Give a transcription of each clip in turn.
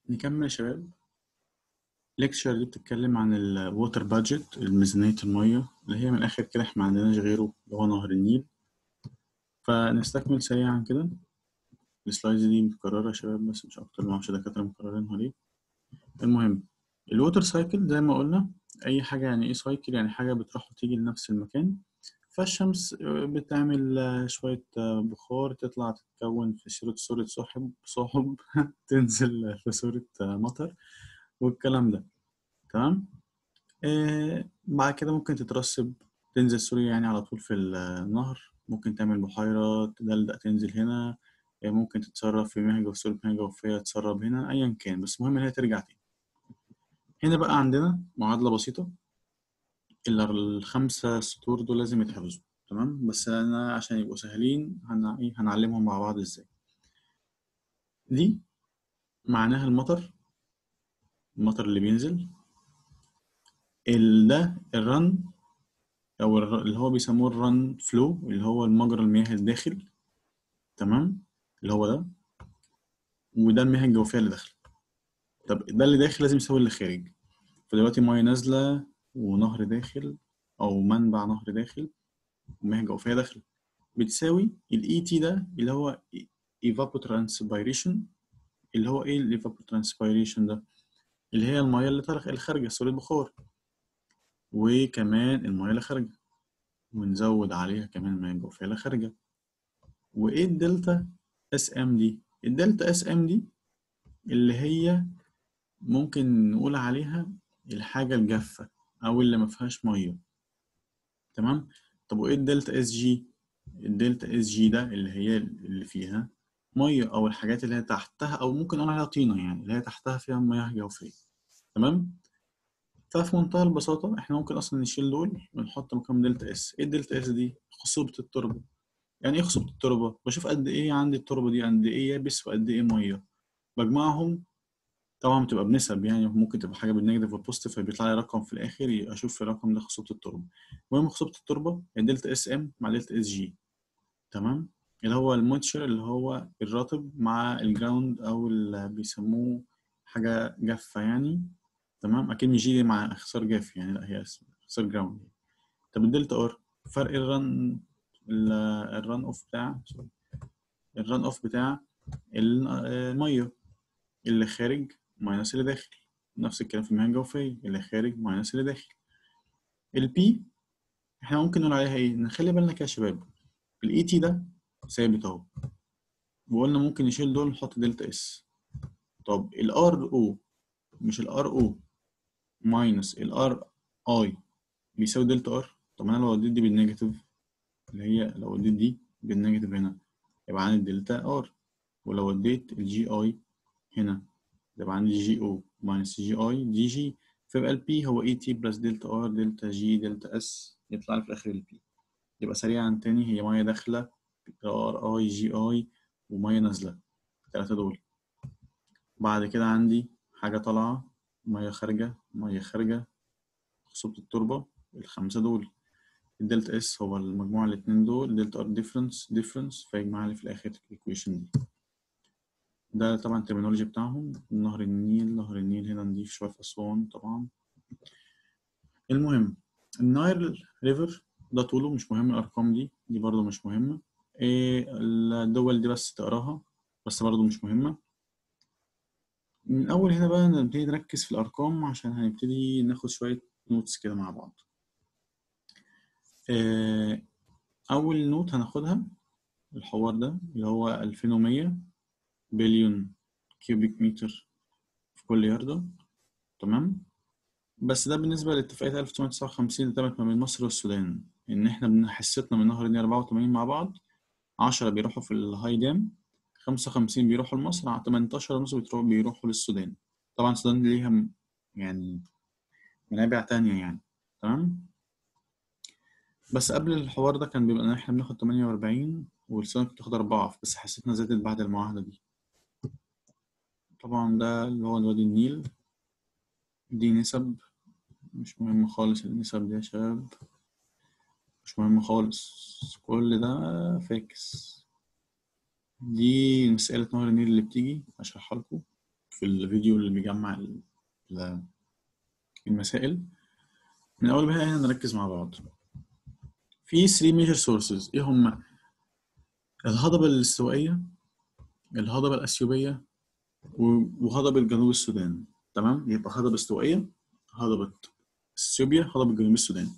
نكمل يا شباب ليكتشر دي بتتكلم عن الووتر بادجت ميزانية المية اللي هي من الآخر كده احنا ما عندناش غيره اللي هو نهر النيل فنستكمل سريعا كده السلايدز دي متكررة يا شباب بس مش أكتر معرفش دكاترة مكررينها ليه المهم الووتر سايكل زي ما قلنا أي حاجة يعني إيه سايكل يعني حاجة بتروح وتيجي لنفس المكان فالشمس بتعمل شوية بخار تطلع تتكون في صورة صورة سحب سحب تنزل في صورة مطر والكلام ده تمام آه بعد كده ممكن تترسب تنزل سوري يعني على طول في النهر ممكن تعمل بحيرة تدلدق تنزل هنا آه ممكن تتصرف في مياه جوفية مياه جوفية تسرب هنا أيا كان بس المهم إن هي ترجع تاني هنا بقى عندنا معادلة بسيطة إلا الخمسة سطور دول لازم يتحفظوا تمام بس أنا عشان يبقوا سهلين هن... هنعلمهم مع بعض إزاي دي معناها المطر المطر اللي بينزل ال ده الرن او اللي هو بيسموه الرن فلو اللي هو المجرى المياه الداخل تمام اللي هو ده وده المياه الجوفيه اللي داخله طب ده اللي داخل لازم يساوي اللي خارج فدلوقتي ميه نازله ونهر داخل او منبع نهر داخل ومياه جوفيه داخله بتساوي الاي تي ده اللي هو evapotranspiration اللي هو ايه الevapotranspiration ده اللي هي المية اللي طالعة اللي خارجة سوري البخار وكمان المية اللي خارجة ونزود عليها كمان المية الجوفية اللي خارجة وإيه الدلتا اس ام دي؟ الدلتا اس ام دي اللي هي ممكن نقول عليها الحاجة الجافة أو اللي مفيهاش مية تمام؟ طب وإيه الدلتا اس جي؟ الدلتا اس جي ده اللي هي اللي فيها ميه او الحاجات اللي هي تحتها او ممكن نقول عليها طينه يعني اللي هي تحتها فيها مياه جوفيه تمام ففي منتهى البساطه احنا ممكن اصلا نشيل دول ونحط مكان دلتا اس ايه الدلتا اس دي خصوبه التربه يعني ايه خصوبه التربه بشوف قد ايه عندي التربه دي قد ايه يابس وقد ايه ميه بجمعهم طبعا بتبقى بنسب يعني ممكن تبقى حاجه بالنيجاتيف والبوزيتيف فبيطلع لي رقم في الاخر اشوف الرقم ده خصوبه التربه المهم خصوبه التربه الدلتا اس ام مع دلتا اس جي تمام اللي هو الموتشر اللي هو الرطب مع الجراوند او اللي بيسموه حاجه جافه يعني تمام اكيد مش جي مع اختصار جاف يعني لا هي اختصار جراوند طب الدلتا ار فرق الرن الرن اوف بتاع سوري الرن اوف بتاع الميه اللي خارج ماينس اللي داخل نفس الكلام في المياه الجوفيه اللي خارج ماينس اللي داخل البي احنا ممكن نقول عليها ايه نخلي بالنا كده يا شباب الاي تي ده ثابت اهو وقلنا ممكن نشيل دول نحط دلتا اس طب الار او مش الار او ماينس الار اي بيساوي دلتا ار طب انا لو وديت دي بالنيجاتيف اللي هي لو وديت دي بالنيجاتيف هنا يبقى عندي دلتا ار ولو وديت الجي اي هنا يبقى عندي جي او ماينس جي اي دي جي فيبقى البي هو اي تي بلس دلتا ار دلتا جي دلتا اس يطلع لي في الاخر البي يبقى سريعا تاني هي ميه داخله ار اي جي اي وميه نازله الثلاثه دول بعد كده عندي حاجه طالعه ميه خارجه ميه خارجه خصوبة التربه الخمسه دول الدلتا اس هو المجموع الاتنين دول دلتا ار ديفرنس ديفرنس فيجمع لي في الاخر الايكويشن دي ده طبعا الترمينولوجي بتاعهم نهر النيل نهر النيل هنا نضيف شويه في اسوان طبعا المهم النايل ريفر ده طوله مش مهم الارقام دي دي برضو مش مهمه إيه الدول دي بس تقراها بس برضو مش مهمة من أول هنا بقى نبتدي نركز في الأرقام عشان هنبتدي ناخد شوية نوتس كده مع بعض إيه أول نوت هناخدها الحوار ده اللي هو 2100 بليون كيوبيك متر في كل ياردة تمام بس ده بالنسبة لاتفاقية 1959 اللي تمت ما بين مصر والسودان إن إحنا حصتنا من نهر النيل 84 مع بعض عشرة بيروحوا في الهاي دام خمسة وخمسين بيروحوا لمصر تمنتاشر ونص بيروحوا للسودان طبعا السودان ليها يعني منابع تانية يعني تمام بس قبل الحوار ده كان بيبقى إن إحنا بناخد تمانية وأربعين والسودان كانت بتاخد أربعة بس حسيتنا زادت بعد المعاهدة دي طبعا ده اللي هو الوادي النيل دي نسب مش مهم خالص النسب دي يا شباب مش مهم خالص كل ده فاكس دي مسألة نهر النيل اللي بتيجي هشرحها لكم في الفيديو اللي بيجمع ال- ال- المسائل من اول بقى هنا نركز مع بعض في 3 major sources ايه هما الهضبة الاستوائية الهضبة الأثيوبية و- وهضبة جنوب السودان تمام يبقى هضبة استوائية هضبة اثيوبيا هضبة جنوب السودان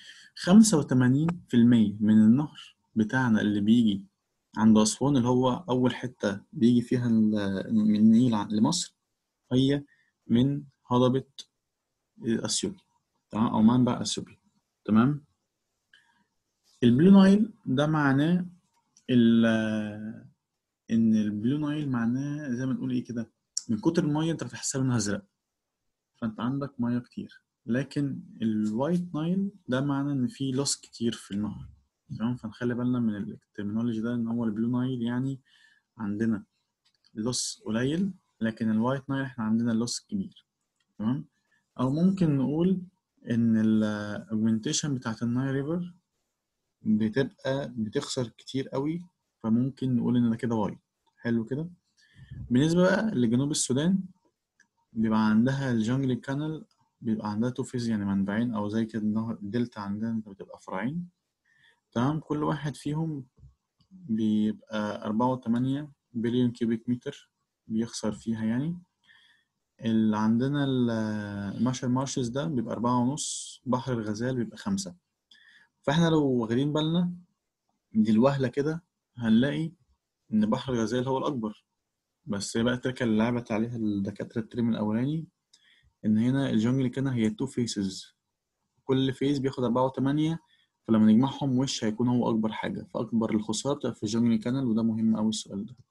85% من النهر بتاعنا اللي بيجي عند أسوان اللي هو أول حتة بيجي فيها ال- من النيل ع- لمصر هي من هضبة أثيوبيا تمام أو منبع أثيوبيا تمام البلو نايل ده معناه ال- إن البلو نايل معناه زي ما نقول إيه كده من كتر المية أنت بتحسها لونها أزرق فأنت عندك مية كتير لكن الوايت نايل ده معناه إن في لوس كتير في النهر تمام فنخلي بالنا من الترمينولوجي ده إن هو البلو نايل يعني عندنا لوس قليل لكن الوايت نايل إحنا عندنا لوس كبير تمام أو ممكن نقول إن الأوجمنتيشن بتاعت النايل ريفر بتبقى بتخسر كتير قوي فممكن نقول إن ده كده وايت حلو كده بالنسبة بقى لجنوب السودان بيبقى عندها الجنجل كانال بيبقى عندها تو فيز يعني منبعين أو زي كده النهر الدلتا عندنا بتبقى فرعين تمام كل واحد فيهم بيبقى أربعة وتمانية بليون كيوبيك متر بيخسر فيها يعني اللي عندنا ال- المارشال مارشز ده بيبقى أربعة ونص بحر الغزال بيبقى خمسة فاحنا لو واخدين بالنا دي الوهلة كده هنلاقي إن بحر الغزال هو الأكبر بس هي بقى التركة اللي لعبت عليها الدكاترة الترم الأولاني إن هنا الجونجل كده هي تو فيسز كل فيز بياخد أربعة وتمانية فلما نجمعهم وش هيكون هو أكبر حاجة فأكبر الخسارة بتبقى في الجونجل كانال وده مهم أوي السؤال ده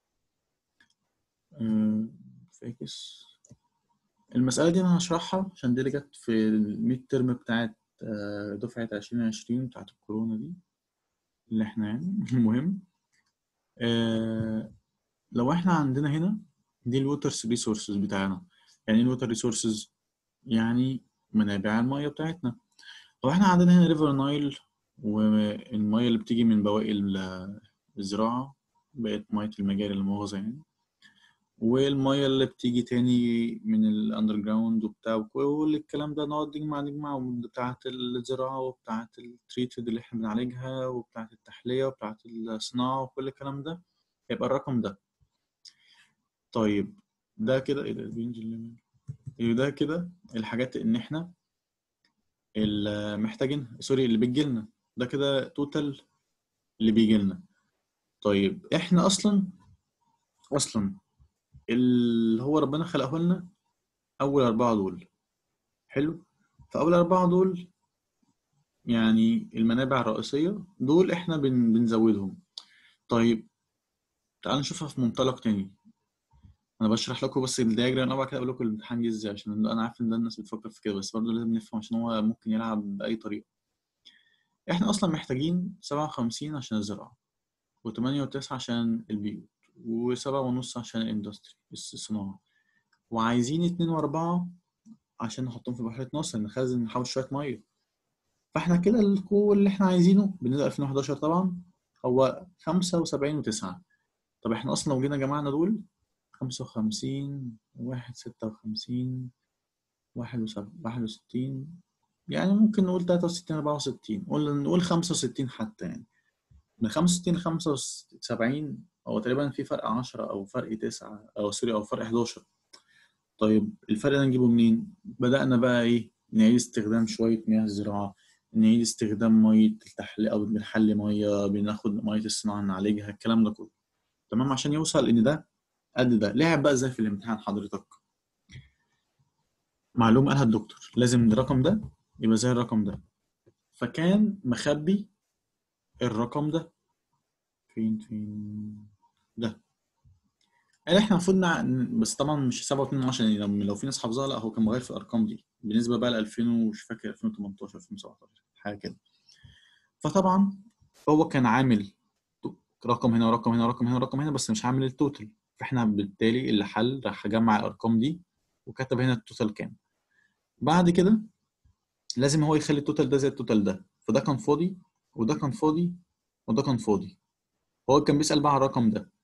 أه، فاكس المسألة دي أنا هشرحها عشان دي اللي جت في الميد ترم بتاعت آه، دفعة عشرين عشرين بتاعت الكورونا دي اللي احنا يعني المهم آه، لو احنا عندنا هنا دي الووتر ريسورسز بتاعنا يعني ايه الووتر ريسورسز يعني منابع المية بتاعتنا لو احنا عندنا هنا ريفر نايل والمية اللي بتيجي من بواقي ال- الزراعة بقت مية المجاري المؤاخذة يعني والمية اللي بتيجي تاني من الأندر جراوند وبتاع وكل الكلام ده نقعد نجمع نجمع بتاعة الزراعة وبتاعة التريتد اللي احنا بنعالجها وبتاعة التحلية وبتاعة الصناعة وكل الكلام ده هيبقى الرقم ده طيب ده كده ايه ده بينزل ليه؟ إيه ده كده الحاجات ان احنا اللي محتاجينها سوري اللي بتجيلنا ده كده توتال اللي بيجيلنا طيب احنا اصلا اصلا اللي هو ربنا خلقه لنا اول اربعه دول حلو فاول اربعه دول يعني المنابع الرئيسيه دول احنا بن بنزودهم طيب تعال نشوفها في منطلق تاني انا بشرح لكم بس الدياجرام وبعد كده اقول لكم الامتحان جه ازاي عشان انا عارف ان ده الناس بتفكر في كده بس برضه لازم نفهم عشان هو ممكن يلعب باي طريقه احنا اصلا محتاجين 57 عشان الزراعه و8 و9 عشان البيوت و7 ونص عشان الاندستري الصناعه وعايزين 2 و4 عشان نحطهم في بحيره ناصر نخزن نحوش شويه ميه فاحنا كده الكل اللي احنا عايزينه بالنسبه ل 2011 طبعا هو 75 و9 طب احنا اصلا لو جينا جمعنا دول 55 واحد ستة وخمسين واحد وستين يعني ممكن نقول تلاتة وستين أربعة وستين نقول نقول خمسة وستين حتى يعني من خمسة وستين لخمسة وسبعين هو تقريبا في فرق عشرة أو فرق تسعة أو سوري أو فرق حداشر طيب الفرق ده نجيبه منين؟ بدأنا بقى إيه نعيد استخدام شوية مياه الزراعة نعيد استخدام مية التحلية أو بنحلي مية بناخد مية الصناعة نعالجها الكلام ده كله تمام عشان يوصل إن ده قد ده لعب بقى ازاي في الامتحان حضرتك معلومة قالها الدكتور لازم الرقم ده يبقى زي الرقم ده فكان مخبي الرقم ده فين فين ده قال احنا المفروض نع... بس طبعا مش 7 2 10 يعني لو لو في ناس حافظاها لا هو كان مغير في الارقام دي بالنسبه بقى ل 2000 ومش فاكر 2018 2017 حاجه كده فطبعا هو كان عامل رقم هنا ورقم هنا ورقم هنا ورقم هنا بس مش عامل التوتال فاحنا بالتالي اللي حل راح جمع الارقام دي وكتب هنا التوتال كام بعد كده لازم هو يخلي التوتال ده زي التوتال ده فده كان فاضي وده كان فاضي وده كان فاضي هو كان بيسأل بقى على الرقم ده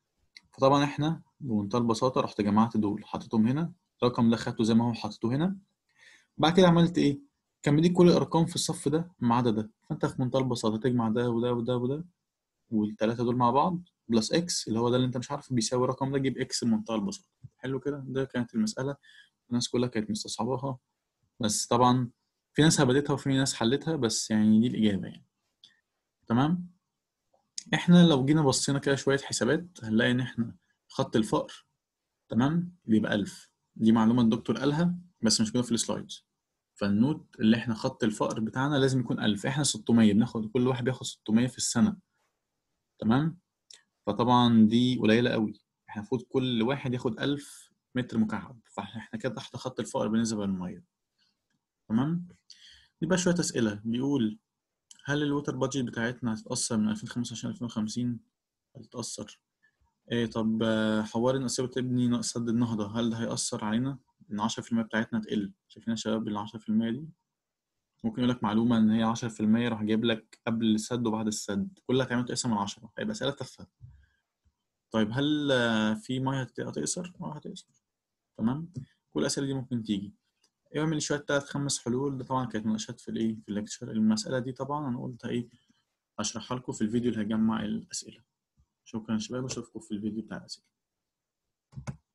فطبعا احنا بمنتهى البساطه رحت جمعت دول حطيتهم هنا الرقم ده خدته زي ما هو حطيته هنا بعد كده عملت ايه كان مديك كل الارقام في الصف ده ما عدا ده فانت في منتهى البساطه تجمع ده وده وده وده والثلاثه دول مع بعض بلس اكس اللي هو ده اللي انت مش عارف بيساوي الرقم ده جيب اكس بمنتهى البساطه حلو كده ده كانت المساله الناس كلها كانت مستصعباها بس طبعا في ناس هبدتها وفي ناس حلتها بس يعني دي الاجابه يعني تمام احنا لو جينا بصينا كده شويه حسابات هنلاقي ان احنا خط الفقر تمام بيبقى 1000 دي معلومه الدكتور قالها بس مش موجوده في السلايدز فالنوت اللي احنا خط الفقر بتاعنا لازم يكون 1000 احنا 600 بناخد كل واحد بياخد 600 في السنه تمام فطبعا دي قليله قوي احنا المفروض كل واحد ياخد 1000 متر مكعب فاحنا كده تحت خط الفقر بالنسبه للميه تمام دي بقى شويه اسئله بيقول هل الووتر بادجت بتاعتنا هتتاثر من 2025 2050 هتتاثر إيه طب آه، حوار ان اسيوط تبني سد النهضه هل ده هيأثر علينا ان 10% بتاعتنا تقل شايفين يا شباب ال 10% دي ممكن يقول لك معلومه ان هي 10% راح جايب لك قبل السد وبعد السد كل اللي هتعمله تقسم من 10 هيبقى اسئله تافهه طيب هل آه، في ميه هت- هتقصر؟ اه هتقصر تمام كل الاسئله دي ممكن تيجي اعمل شويه تلات خمس حلول ده طبعا كانت مناقشات في الايه في الليكتشر المساله دي طبعا انا قلت ايه هشرحها لكم في الفيديو اللي هيجمع الاسئله شكرا يا شباب اشوفكم في الفيديو بتاع الاسئله